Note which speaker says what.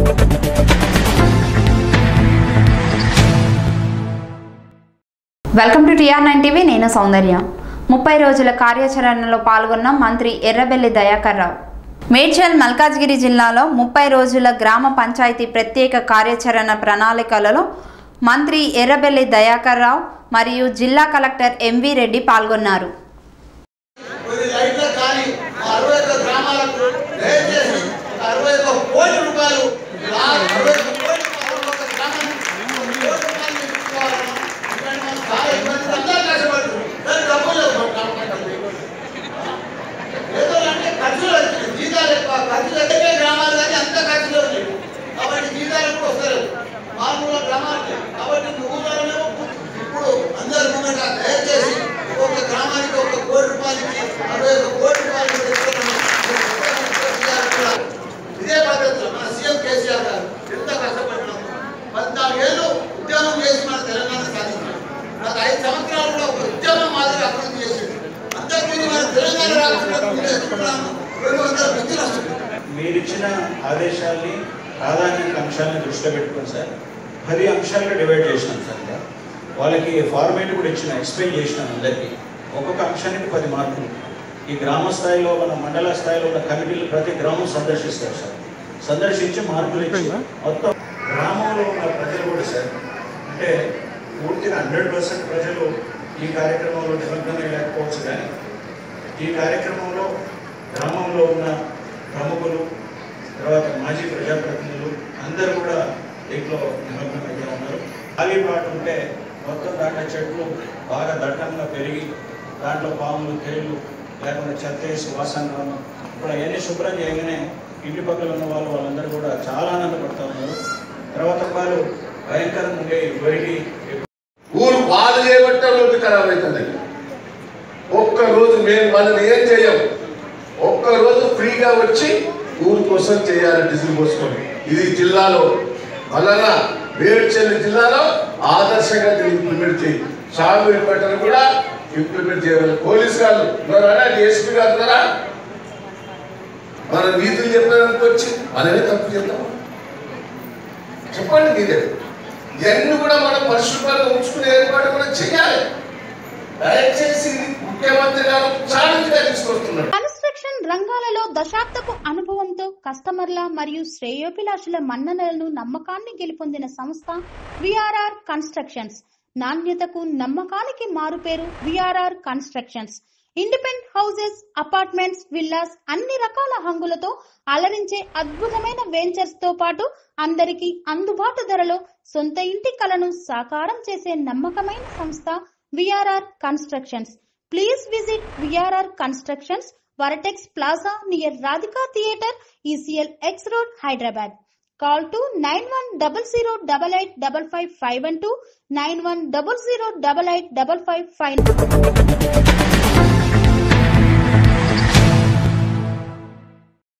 Speaker 1: Welcome to TR nine TV నేను సౌందర్య ముప్పై రోజుల కార్యాచరణలో పాల్గొన్న మంత్రి ఎర్రబెల్లి దయాకర్ రావు మేడ్చల్ మల్కాజ్గిరి జిల్లాలో ముప్పై రోజుల గ్రామ పంచాయతీ ప్రత్యేక కార్యాచరణ ప్రణాళికలలో మంత్రి ఎర్రబెల్లి దయాకర్ రావు మరియు జిల్లా కలెక్టర్ ఎంవి రెడ్డి పాల్గొన్నారు
Speaker 2: కొన్ని లైట్ల కానీ ఆ అరవై ఒక్క గ్రామాలకు దయచేసి ఒక అరవై ఒక్క కోటి రూపాయలు ఆ అరవై ఒక్క కోటి రూపాయలు ఒక గ్రామానికి ఒక కోటి రూపాయలు ఇచ్చుకోవాలని ఎందుకంటే మనం చాలా ఇబ్బంది అందరూ కష్టపడుతున్నారు కానీ డబ్బులు లేవు మన గ్రామ పంచాయతీలో. ఏదో అంటే ఖర్చులు వచ్చినాయి జీతాలు ఎక్కువ ఖర్చులు ఎక్కువ గ్రామాలు కానీ అంత ఖర్చులు లేవు కాబట్టి జీతాలు కూడా వస్తారు మామూలు గ్రామాలకి కాబట్టి ఊళ్ళో ఇప్పుడు అందరు ముంగట దయచేసి ఒక గ్రామానికి ఒక కోటి రూపాయలకి అరవై ఒక కోటి రూపాయలు తెచ్చుకున్నాము. కేసీఆర్ కూడా ఇదే పద్ధతిలో మన సీఎం కేసీఆర్ గారు ఎంత కష్టపడినాము పద్నాలుగేళ్ళు ఉద్యమం చేసి మన తెలంగాణ సాధించాం గత ఐదు సంవత్సరాలు కూడా ఒక ఉద్యమం మాదిరి అభివృద్ధి చేసింది అంతకుముందు మన తెలంగాణ రాష్ట్రంలో చేసుకున్నాము రెండు వందల పెన్షన్ వస్తుంది
Speaker 3: మీరిచ్చిన ఆదేశాల్ని ప్రాధాన్యత అంశాలను దృష్టిలో పెట్టుకుని సార్ పది అంశాలుగా డివైడ్ చేసినాం సార్ ఇంకా. వాళ్ళకి ఫార్మేట్ కూడా ఇచ్చిన ఎక్స్ప్లెయిన్ చేసినాం అందరికీ ఒక్కొక్క అంశానికి పది మార్కులు ఈ గ్రామ స్థాయిలో మన మండల స్థాయిలో ఉన్న కమిటీలు ప్రతి గ్రామం సందర్శిస్తారు సార్ సందర్శించి మార్కులు ఇచ్చి మొత్తం గ్రామంలో ఉన్న ప్రజలు కూడా సార్ అంటే పూర్తిగా హండ్రెడ్ పర్సెంట్ ప్రజలు ఈ కార్యక్రమంలో నిమగ్నమై లేకపోవచ్చు కానీ ఈ కార్యక్రమంలో గ్రామంలో ఉన్న ప్రముఖులు తర్వాత మాజీ ప్రజాప్రతినిధులు అందరూ కూడా దీంట్లో నిమగ్నమైతే ఉన్నారు ఖాళీ ప్లాట్ ఉంటే మొత్తం దాంట్లో చెట్లు బాగా దట్టంగా పెరిగి దాంట్లో పాములు తేళ్ళు లేకుండా చెత్త వేసి వాసన రావడం ఇప్పుడు అవన్నీ శుభ్రం చేయగానే ఇంటి పక్కల ఉన్న వాళ్ళు వాళ్ళందరూ కూడా చాలా ఆనందపడుతూ ఉన్నారు తర్వాత వాళ్ళు భయంకరంగా ఉండే వరికి
Speaker 4: ఊరు బాధ చేయబట్టే ఊరికి ఖరాబ్ అవుతుంది ఒక్క రోజు మేము వాళ్ళని ఏం చేయం ఒక్క రోజు ఫ్రీగా వచ్చి ఊరు కోసం చేయాలి డీజిల్ పోసుకొని ఇది జిల్లాలో వలన మేడ్చల్ జిల్లాలో ఆదర్శంగా దీన్ని ఇంప్లిమెంట్ చేయి షామీర్పేటను కూడా ఇంప్లిమెంట్ చేయాలి పోలీస్ గారు ఉన్నారా డిఎస్పీ గారు ఉన్నారా మన నీతులు చెప్పడానికి వచ్చి మనమే తప్పు చేద్దాం చెప్పండి మీరే ఇవన్నీ కూడా మనం పరిశుభ్రంగా ఉంచుకునే ఏర్పాటు కూడా చేయాలి దయచేసి ఇది ముఖ్యమంత్రి గారు ఛాలెంజ్ గా తీసుకొస్తున్నారు
Speaker 5: కన్స్ట్రక్షన్ రంగాలలో దశాబ్దపు అనుభవంతో కస్టమర్ల మరియు శ్రేయోభిలాషుల మన్ననలను నమ్మకాన్ని గెలుపొందిన సంస్థ విఆర్ఆర్ కన్స్ట్రక్షన్స్ నాణ్యతకు నమ్మకానికి మారుపేరు VRR constructions independent houses apartments villas అన్ని రకాల హంగులతో అలరించే అద్భుతమైన వెంచర్స్ తో పాటు అందరికీ అందుబాటు ధరలో సొంత ఇంటి కలను సాకారం చేసే నమ్మకమైన సంస్థ VRR constructions please visit VRR constructions Vertex plaza near Radhika theatre ECL X road Hyderabad call two nine one double zero double eight double five five one two nine one double zero double eight double five five